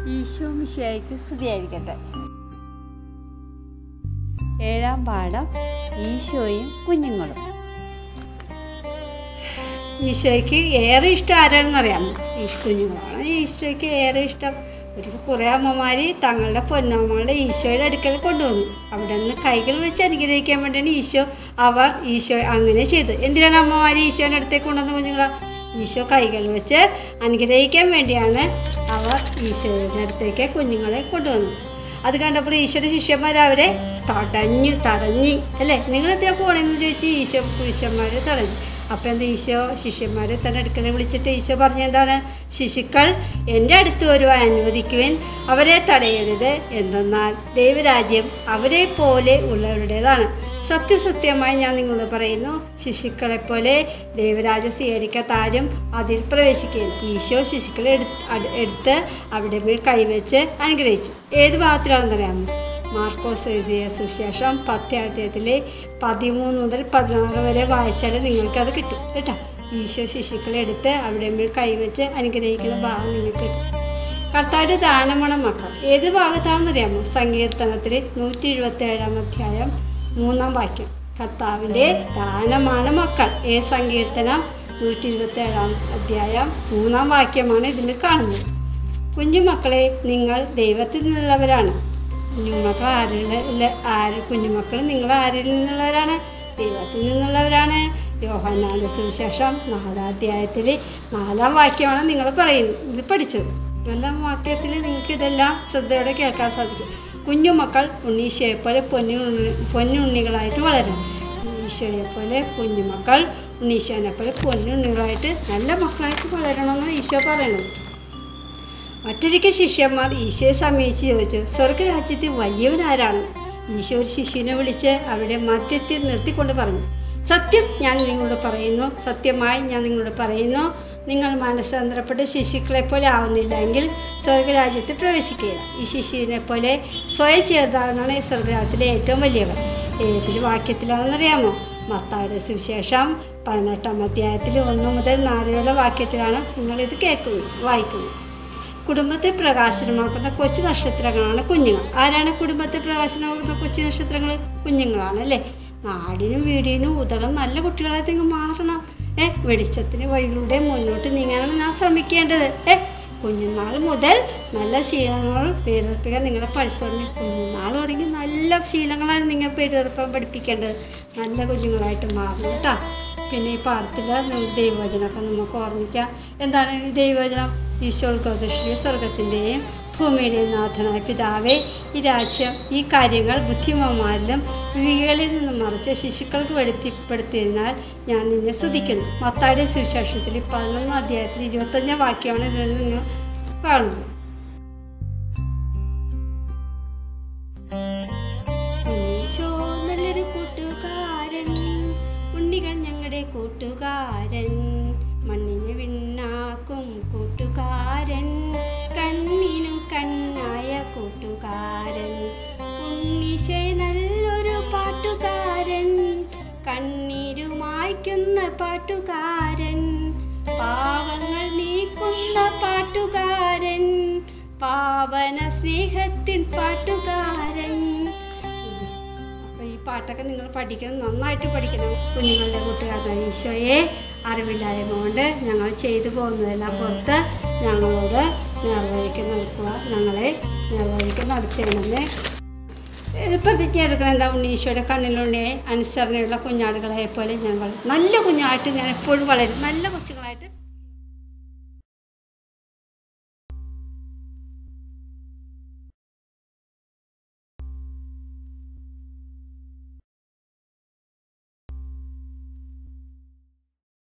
ഈശോ മിശിയായിക്ക് സ്തുതിയായിരിക്കട്ടെ ഏഴാം പാഠം ഈശോയും കുഞ്ഞുങ്ങളും ഈശോയ്ക്ക് ഏറെ ഇഷ്ടം ആരാണെന്നറിയാമോ ഈശോ കുഞ്ഞുങ്ങളാണ് ഈശോയ്ക്ക് ഏറെ ഇഷ്ടം ഒരു കുറേ അമ്മമാർ തങ്ങളുടെ പൊന്നമ്മകളെ ഈശോയുടെ അടുക്കൽ കൊണ്ടുവന്നു അവിടെ നിന്ന് കൈകൾ വെച്ച് അനുഗ്രഹിക്കാൻ വേണ്ടിയാണ് ഈശോ അവർ ഈശോ അങ്ങനെ ചെയ്ത് എന്തിനാണ് അമ്മമാർ ഈശോയുടെ അടുത്തേക്ക് കൊണ്ടുവന്ന കുഞ്ഞുങ്ങളെ ഈശോ കൈകൾ വെച്ച് അനുഗ്രഹിക്കാൻ വേണ്ടിയാണ് അവർ ഈശോയുടെ അടുത്തേക്ക് കുഞ്ഞുങ്ങളെ കൊണ്ടുവന്നത് അത് കണ്ടപ്പോൾ ഈശോയുടെ ശിഷ്യന്മാർ അവരെ തടഞ്ഞു തടഞ്ഞി അല്ലേ നിങ്ങൾ എന്തിനാ പോണെന്ന് ചോദിച്ച് ഈശോ പുരുഷന്മാർ തടഞ്ഞു അപ്പം എന്താ ഈശോ ശിഷ്യന്മാരെ തന്നെ അടുക്കള വിളിച്ചിട്ട് ഈശോ പറഞ്ഞ എന്താണ് ശിശുക്കൾ എൻ്റെ അടുത്ത് വരുവാൻ അനുവദിക്കുവാൻ അവരെ തടയരുത് എന്തെന്നാൽ ദൈവരാജ്യം അവരെ പോലെ ഉള്ളവരുടേതാണ് സത്യസത്യമായി ഞാൻ നിങ്ങളോട് പറയുന്നു ശിശുക്കളെപ്പോലെ ദൈവരാജ്യം സ്വീകരിക്കാത്ത ആരും അതിൽ പ്രവേശിക്കുകയില്ല ഈശോ ശിശുക്കളെ എടുത്ത് അട്- എടുത്ത് അവിടെ മേൽ കൈവച്ച് അനുഗ്രഹിച്ചു ഏത് ഭാഗത്തിലാണെന്നറിയാമോ മാർക്കോസ് എഴുതിയ സുവിശേഷം പത്യാധ്യായത്തിലെ പതിമൂന്ന് മുതൽ പതിനാറ് വരെ വായിച്ചാൽ നിങ്ങൾക്കത് കിട്ടും കേട്ടോ ഈശോ ശിശുക്കളെ എടുത്ത് അവിടെ മേൽ കൈവച്ച് അനുഗ്രഹിക്കുന്ന ഭാഗം നിങ്ങൾക്ക് കിട്ടും കർത്താവിൻ്റെ ദാനമാണ് മക്കൾ ഏത് ഭാഗത്താണെന്നറിയാമോ സങ്കീർത്തനത്തിൽ നൂറ്റി എഴുപത്തി ഏഴാം അധ്യായം മൂന്നാം വാക്യം കർത്താവിൻ്റെ ദാനമാണ് മക്കൾ ഏ സങ്കീർത്തനം നൂറ്റി ഇരുപത്തി ഏഴാം അധ്യായം മൂന്നാം വാക്യമാണ് ഇതിൽ കാണുന്നത് കുഞ്ഞുമക്കളെ നിങ്ങൾ ദൈവത്തിൽ നിന്നുള്ളവരാണ് കുഞ്ഞുമക്കൾ ആരുടെ ആര് കുഞ്ഞുമക്കൾ നിങ്ങൾ ആരിൽ നിന്നുള്ളവരാണ് ദൈവത്തിൽ നിന്നുള്ളവരാണ് യോഹന്നാന്റെ സുവിശേഷം നാലാം അധ്യായത്തിൽ നാലാം വാക്യമാണ് നിങ്ങൾ പറയുന്നത് ഇത് പഠിച്ചത് നാലാം വാക്യത്തിൽ നിങ്ങൾക്ക് ഇതെല്ലാം ശ്രദ്ധയോടെ കേൾക്കാൻ സാധിച്ചു കുഞ്ഞുമക്കൾ ഉണ്ണീശോയെ പോലെ പൊന്നു പൊന്നുണ്ണികളായിട്ട് വളരും ഈശോയെ പോലെ കുഞ്ഞുമക്കൾ ഉണ്ണീശോനെ പോലെ പൊന്നുണ്ണികളായിട്ട് നല്ല മക്കളായിട്ട് വളരണമെന്നാണ് ഈശോ പറയുന്നത് മറ്റൊരിക്കൽ ശിഷ്യന്മാർ ഈശോയെ സമീപിച്ച് ചോദിച്ചു സ്വർഗരാജ്യത്തിൽ വലിയവനാരാണ് ഈശോ ഒരു ശിശുവിനെ വിളിച്ച് അവിടെ മധ്യത്തിൽ നിർത്തിക്കൊണ്ട് പറഞ്ഞു സത്യം ഞാൻ നിങ്ങളോട് പറയുന്നു സത്യമായി ഞാൻ നിങ്ങളോട് പറയുന്നു നിങ്ങൾ മനസ്സാന്തരപ്പെട്ട് ശിശുക്കളെ പോലെ ആവുന്നില്ല എങ്കിൽ സ്വർഗരാജ്യത്തിൽ പ്രവേശിക്കുകയില്ല ഈ ശിശുവിനെ പോലെ സ്വയം ചേർതാവുന്നതാണ് ഈ സ്വർഗരാജ്യത്തിലെ ഏറ്റവും വലിയവർ ഏതൊരു വാക്യത്തിലാണെന്നറിയാമോ മത്തായുടെ സുവിശേഷം പതിനെട്ടാം അധ്യായത്തിൽ ഒന്ന് മുതൽ നാലുള്ള വാക്യത്തിലാണ് നിങ്ങളിത് കേൾക്കുന്നത് വായിക്കുന്നത് കുടുംബത്തെ പ്രകാശനമാക്കുന്ന കൊച്ചു നക്ഷത്രങ്ങളാണ് കുഞ്ഞുങ്ങൾ ആരാണ് കുടുംബത്തെ പ്രകാശനമാക്കുന്ന കൊച്ചു നക്ഷത്രങ്ങൾ കുഞ്ഞുങ്ങളാണ് അല്ലേ നാടിനും വീടിനും ഉതകം നല്ല കുട്ടികളായിട്ട് നിങ്ങൾ മാറണം ഏ വെളിച്ചത്തിന് വഴിയിലൂടെ മുന്നോട്ട് നീങ്ങാനാണ് ഞാൻ ശ്രമിക്കേണ്ടത് ഏ കുഞ്ഞുനാൾ മുതൽ നല്ല ശീലങ്ങൾ പേരെടുപ്പിക്കാൻ നിങ്ങളെ പഠിച്ചോണ്ട് കുഞ്ഞുനാൾ തുടങ്ങി നല്ല ശീലങ്ങളാണ് നിങ്ങൾ പേരെടുപ്പാൻ പഠിപ്പിക്കേണ്ടത് നല്ല കുഞ്ഞുങ്ങളായിട്ട് മാറണം കേട്ടോ പിന്നെ ഈ പാഠത്തിൽ നമുക്ക് ദൈവവചനമൊക്കെ നമുക്ക് ഓർമ്മിക്കാം എന്താണ് ഈ ദൈവവചനം ഈശോൾക്കോദൃഷ്ടിയ സ്വർഗത്തിൻ്റെയും ഭൂമിയുടെയും നാഥനായ പിതാവേ ഈ രാജ്യം ഈ കാര്യങ്ങൾ ബുദ്ധിമാന്മാരിലും വിവികളിൽ നിന്നും മറിച്ച് ശിശുക്കൾക്ക് വെടുത്തിപ്പെടുത്തിയതിനാൽ ഞാൻ നിന്നെ സ്തുതിക്കുന്നു മത്തായുടെ സുവിശേഷത്തിൽ പതിനൊന്നാം അധ്യായത്തിൽ ഇരുപത്തഞ്ചാം വാക്യമാണ് ഇതിൽ നിങ്ങൾ കാണുന്നത് ഈശോ നല്ലൊരു കൂട്ടുകാരൻ ഉണ്ണികൾ ഞങ്ങളുടെ കൂട്ടുകാരൻ മണ്ണിനെ വിണ്ണാക്കും കൂട്ടുകാരൻ കണ്ണിനും കണ്ണായ കൂട്ടുകാരൻ ഉണ്ണീശേ നല്ലൊരു പാട്ടുകാരൻ കണ്ണീരുമായ്ക്കുന്ന പാട്ടുകാരൻ പാവങ്ങൾ നീക്കുന്ന പാട്ടുകാരൻ പാവന സ്നേഹത്തിൻ പാട്ടുകാരൻ അപ്പോൾ ഈ പാട്ടൊക്കെ നിങ്ങൾ പഠിക്കണം നന്നായിട്ട് പഠിക്കണം കുഞ്ഞുങ്ങളുടെ കൂട്ടുകാരനായ ഈശോയെ അറിവില്ലായ്മ കൊണ്ട് ഞങ്ങൾ ചെയ്തു പോകുന്നതെല്ലാം പുറത്ത് ഞങ്ങളോട് നേർവഴിക്ക് നടക്കുക ഞങ്ങളെ നേർവഴിക്ക് നടത്തണമെന്ന് പ്രതിജ്ഞ എടുക്കണം എന്താ ഉണ്ണീശോയുടെ കണ്ണിലുണ്ണിയെ അനുസരണയുള്ള കുഞ്ഞാടുകളെ പോലെ ഞങ്ങൾ നല്ല കുഞ്ഞായിട്ട് ഞാൻ എപ്പോഴും വളരും നല്ല കൊച്ചുങ്ങളായിട്ട്